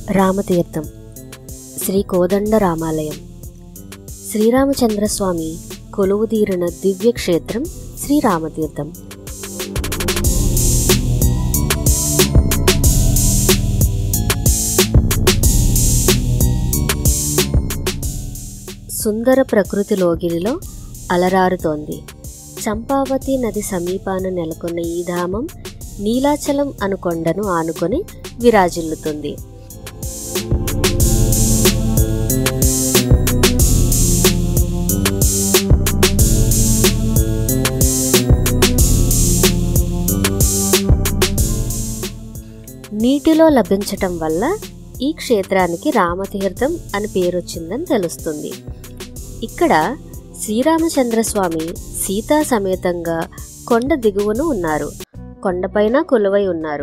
రామతీర్థం శ్రీ కోదండ రామాలయం శ్రీరామచంద్రస్వామి కొలువుదీరిన దివ్యక్షేత్రం శ్రీరామతీర్థం సుందర ప్రకృతి లోగిరిలో అలరారుతోంది చంపావతి నది సమీపాన నెలకొన్న ఈ ధామం నీలాచలం అను కొండను ఆనుకొని విరాజిల్లుతుంది నీటిలో లభించటం వల్ల ఈ క్షేత్రానికి రామతీర్థం అని పేరొచ్చిందని తెలుస్తుంది ఇక్కడ శ్రీరామచంద్రస్వామి సీతా సమేతంగా కొండ దిగువన ఉన్నారు కొండపైన కొలువై ఉన్నారు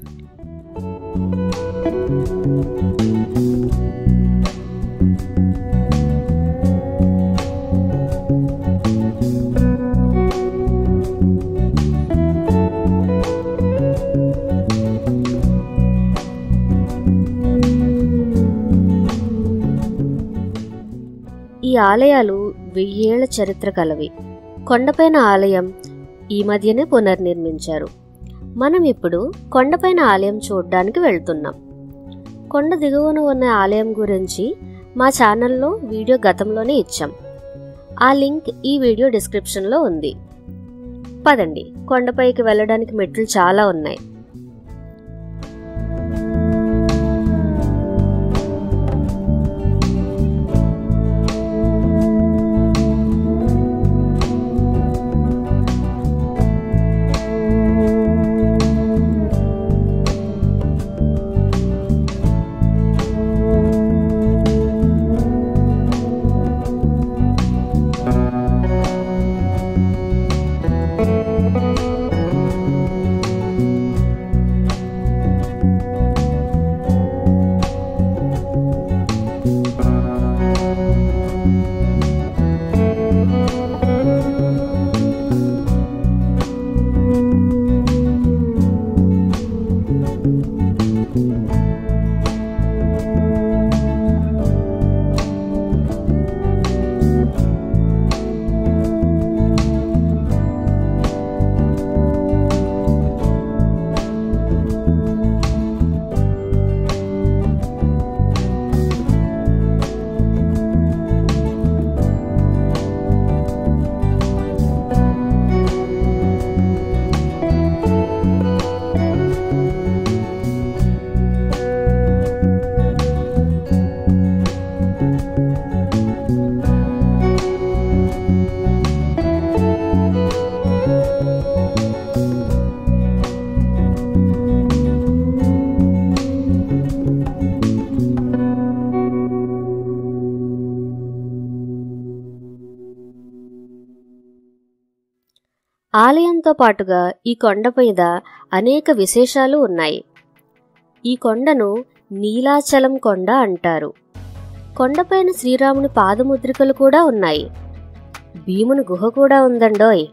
ఈ ఆలయాలు వెయ్యేళ్ల చరిత్ర కలవి కొండపైన ఆలయం ఈ మధ్యనే పునర్నిర్మించారు మనం ఇప్పుడు కొండపైన ఆలయం చూడడానికి వెళ్తున్నాం కొండ దిగువన ఉన్న ఆలయం గురించి మా ఛానల్లో వీడియో గతంలోనే ఇచ్చాం ఆ లింక్ ఈ వీడియో డిస్క్రిప్షన్లో ఉంది పదండి కొండపైకి వెళ్ళడానికి మెట్లు చాలా ఉన్నాయి ఆలయంతో పాటుగా ఈ కొండ మీద అనేక విశేషాలు ఉన్నాయి ఈ కొండను నీలాచలం కొండ అంటారు కొండపైన శ్రీరాముని పాదముద్రికలు కూడా ఉన్నాయి భీముని గుహ కూడా ఉందండోయ్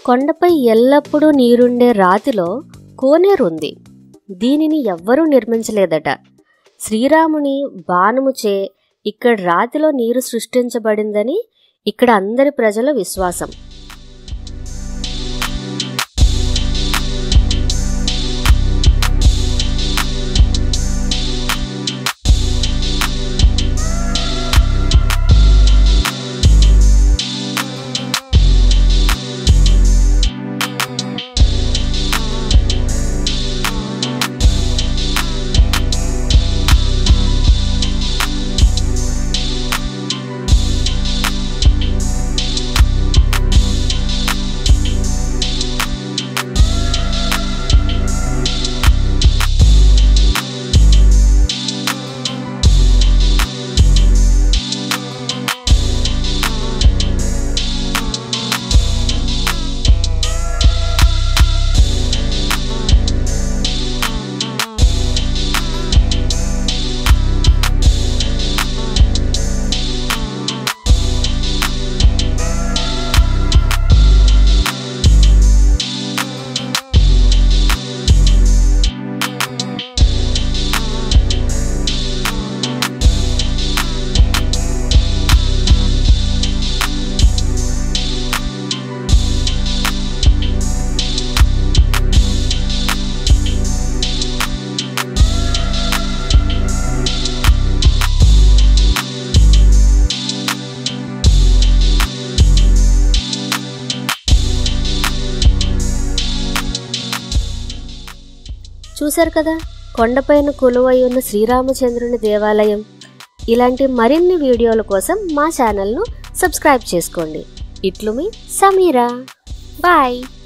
కొండపై ఎల్లప్పుడూ నీరుండే రాతిలో కోనేరు ఉంది దీనిని ఎవ్వరూ నిర్మించలేదట శ్రీరాముని బాణముచే ఇక్కడ రాతిలో నీరు సృష్టించబడిందని ఇక్కడ అందరి ప్రజల విశ్వాసం చూశారు కదా కొండపైన కొలువై ఉన్న శ్రీరామచంద్రుని దేవాలయం ఇలాంటి మరిన్ని వీడియోల కోసం మా ఛానల్ను సబ్స్క్రైబ్ చేసుకోండి ఇట్లు మీ సమీరా బాయ్